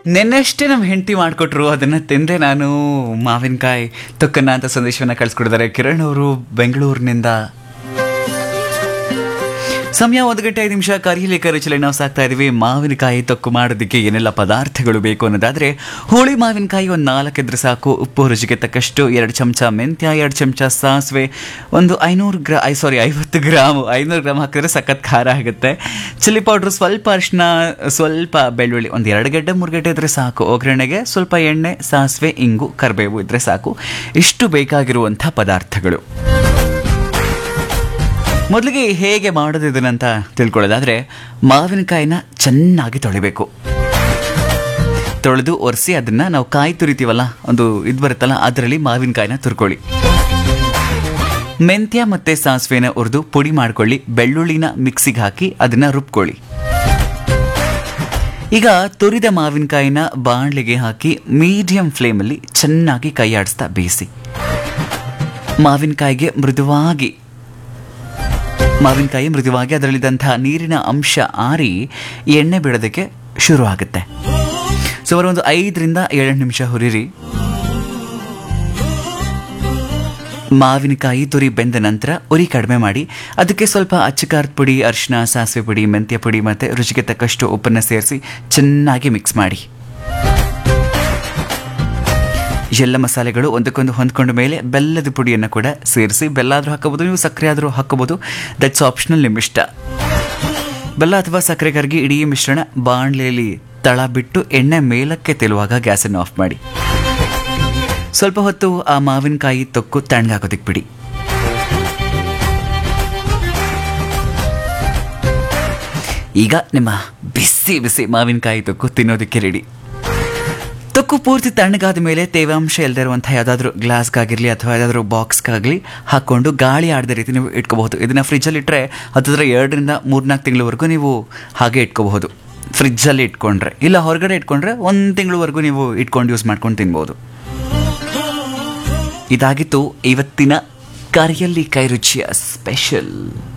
ನೆನ್ನೆಷ್ಟೇ ನಮ್ಮ ಹೆಂಡತಿ ಮಾಡಿಕೊಟ್ರು ಅದನ್ನು ತಿಂದೆ ನಾನು ಮಾವಿನಕಾಯಿ ತೊಕ್ಕನ್ನ ಅಂತ ಸಂದೇಶವನ್ನು ಕಳಿಸ್ಕೊಡಿದ್ದಾರೆ ಕಿರಣ್ ಅವರು ಬೆಂಗಳೂರಿನಿಂದ ಸಮಯ ಒಂದು ಗಂಟೆ ಐದು ನಿಮಿಷ ಕರಿಯಲಿ ಕರಿಚಲೆ ನಾವು ಸಾಕ್ತಾ ಇದೀವಿ ಮಾವಿನಕಾಯಿ ತೊಕ್ಕು ಮಾಡೋದಕ್ಕೆ ಏನೆಲ್ಲ ಪದಾರ್ಥಗಳು ಬೇಕು ಅನ್ನೋದಾದ್ರೆ ಹುಳಿ ಮಾವಿನಕಾಯಿ ಒಂದು ನಾಲ್ಕು ಇದ್ರೆ ಸಾಕು ಉಪ್ಪು ರುಚಿಗೆ ತಕ್ಕಷ್ಟು ಎರಡು ಚಮಚ ಮೆಂತ್ಯ ಎರಡು ಚಮಚ ಸಾಸಿವೆ ಒಂದು ಐನೂರು ಗ್ರಾ ಐ ಸಾರಿ ಐವತ್ತು ಗ್ರಾಮ್ ಐನೂರು ಗ್ರಾಮ್ ಹಾಕಿದ್ರೆ ಸಖತ್ ಖಾರ ಆಗುತ್ತೆ ಚಿಲ್ಲಿ ಪೌಡ್ರ್ ಸ್ವಲ್ಪ ಅರಿಶಿನ ಸ್ವಲ್ಪ ಬೆಳ್ಳುಳ್ಳಿ ಒಂದು ಎರಡು ಗಡ್ಡೆ ಮೂರು ಗಡ್ಡೆ ಇದ್ರೆ ಸಾಕು ಒಗ್ಗರಣೆಗೆ ಸ್ವಲ್ಪ ಎಣ್ಣೆ ಸಾಸಿವೆ ಇಂಗು ಕರಿಬೇವು ಇದ್ರೆ ಸಾಕು ಇಷ್ಟು ಬೇಕಾಗಿರುವಂಥ ಪದಾರ್ಥಗಳು ಮೊದಲಿಗೆ ಹೇಗೆ ಮಾಡೋದು ಇದನ್ನಂತ ತಿಳ್ಕೊಳ್ಳೋದಾದ್ರೆ ಮಾವಿನಕಾಯಿನ ಚೆನ್ನಾಗಿ ತೊಳಿಬೇಕು ತೊಳೆದು ಒರೆಸಿ ಅದನ್ನ ನಾವು ಕಾಯಿ ತುರಿತೀವಲ್ಲ ಒಂದು ಇದು ಬರುತ್ತಲ್ಲ ಅದರಲ್ಲಿ ಮಾವಿನಕಾಯಿನ ತುರ್ಕೊಳ್ಳಿ ಮೆಂತ್ಯ ಮತ್ತೆ ಸಾಸಿವೆನ ಹುರಿದು ಪುಡಿ ಮಾಡ್ಕೊಳ್ಳಿ ಬೆಳ್ಳುಳ್ಳಿನ ಮಿಕ್ಸಿಗೆ ಹಾಕಿ ಅದನ್ನ ರುಬ್ಕೊಳ್ಳಿ ಈಗ ತುರಿದ ಮಾವಿನಕಾಯಿನ ಬಾಣಲೆಗೆ ಹಾಕಿ ಮೀಡಿಯಂ ಫ್ಲೇಮಲ್ಲಿ ಚೆನ್ನಾಗಿ ಕೈ ಆಡಿಸ್ತಾ ಬೇಯಿಸಿ ಮಾವಿನಕಾಯಿಗೆ ಮೃದುವಾಗಿ ಮಾವಿನಕಾಯಿ ಮೃದುವಾಗಿ ಅದರಲ್ಲಿದ್ದಂತಹ ನೀರಿನ ಅಂಶ ಆರಿ ಎಣ್ಣೆ ಬಿಡೋದಕ್ಕೆ ಶುರು ಆಗುತ್ತೆ ಸುಮಾರು ಒಂದು ಐದರಿಂದ ಏಳು ನಿಮಿಷ ಹುರಿರಿ ಮಾವಿನಕಾಯಿ ತುರಿ ಬೆಂದ ನಂತರ ಉರಿ ಕಡಿಮೆ ಮಾಡಿ ಅದಕ್ಕೆ ಸ್ವಲ್ಪ ಅಚ್ಚಕಾರದ ಪುಡಿ ಅರಿಶಿನ ಸಾಸಿವೆ ಪುಡಿ ಮೆಂತ್ಯ ಪುಡಿ ಮತ್ತು ರುಚಿಗೆ ತಕ್ಕಷ್ಟು ಉಪ್ಪನ್ನು ಸೇರಿಸಿ ಚೆನ್ನಾಗಿ ಮಿಕ್ಸ್ ಮಾಡಿ ಎಲ್ಲ ಮಸಾಲೆಗಳು ಒಂದಕ್ಕೊಂದು ಹೊಂದ್ಕೊಂಡ ಮೇಲೆ ಬೆಲ್ಲದ ಪುಡಿಯನ್ನು ಕೂಡ ಸೇರಿಸಿ ಬೆಲ್ಲ ಆದರೂ ಹಾಕೋಬೋದು ನೀವು ಸಕ್ಕರೆ ಆದರೂ ಹಾಕೋಬೋದು ದಟ್ಸ್ ಆಪ್ಷನಲ್ ನಿಮ್ಮ ಇಷ್ಟ ಬೆಲ್ಲ ಅಥವಾ ಸಕ್ಕರೆ ಕರಗಿ ಇಡೀ ಮಿಶ್ರಣ ಬಾಣಲೆಯಲ್ಲಿ ತಳ ಬಿಟ್ಟು ಎಣ್ಣೆ ಮೇಲಕ್ಕೆ ತೆಲುವಾಗ ಗ್ಯಾಸನ್ನು ಆಫ್ ಮಾಡಿ ಸ್ವಲ್ಪ ಹೊತ್ತು ಆ ಮಾವಿನಕಾಯಿ ತೊಕ್ಕು ತಣ್ಣಗಾಗೋದಕ್ಕೆ ಬಿಡಿ ಈಗ ನಿಮ್ಮ ಬಿಸಿ ಬಿಸಿ ಮಾವಿನಕಾಯಿ ತೊಕ್ಕು ತಿನ್ನೋದಕ್ಕೆ ರೆಡಿ ತೊಕ್ಕು ಪೂರ್ತಿ ತಣ್ಣಗಾದ ಮೇಲೆ ತೇವಾಂಶ ಇಲ್ಲದೆ ಇರುವಂಥ ಯಾವುದಾದ್ರೂ ಗ್ಲಾಸ್ಗಾಗಿರಲಿ ಅಥವಾ ಯಾವುದಾದ್ರೂ ಬಾಕ್ಸ್ಗಾಗಲಿ ಹಾಕ್ಕೊಂಡು ಗಾಳಿ ಆಡದ ರೀತಿ ನೀವು ಇಟ್ಕೋಬಹುದು ಇದನ್ನು ಫ್ರಿಜ್ಜಲ್ಲಿ ಇಟ್ಟರೆ ಹತ್ತಿರ ಎರಡರಿಂದ ಮೂರ್ನಾಲ್ಕು ತಿಂಗಳವರೆಗೂ ನೀವು ಹಾಗೆ ಇಟ್ಕೋಬಹುದು ಫ್ರಿಜ್ಜಲ್ಲಿ ಇಟ್ಕೊಂಡ್ರೆ ಇಲ್ಲ ಹೊರಗಡೆ ಇಟ್ಕೊಂಡ್ರೆ ಒಂದು ತಿಂಗಳವರೆಗೂ ನೀವು ಇಟ್ಕೊಂಡು ಯೂಸ್ ಮಾಡ್ಕೊಂಡು ತಿನ್ಬೋದು ಇದಾಗಿತ್ತು ಇವತ್ತಿನ ಕರಿಯಲ್ಲಿ ಕೈ ರುಚಿಯ ಸ್ಪೆಷಲ್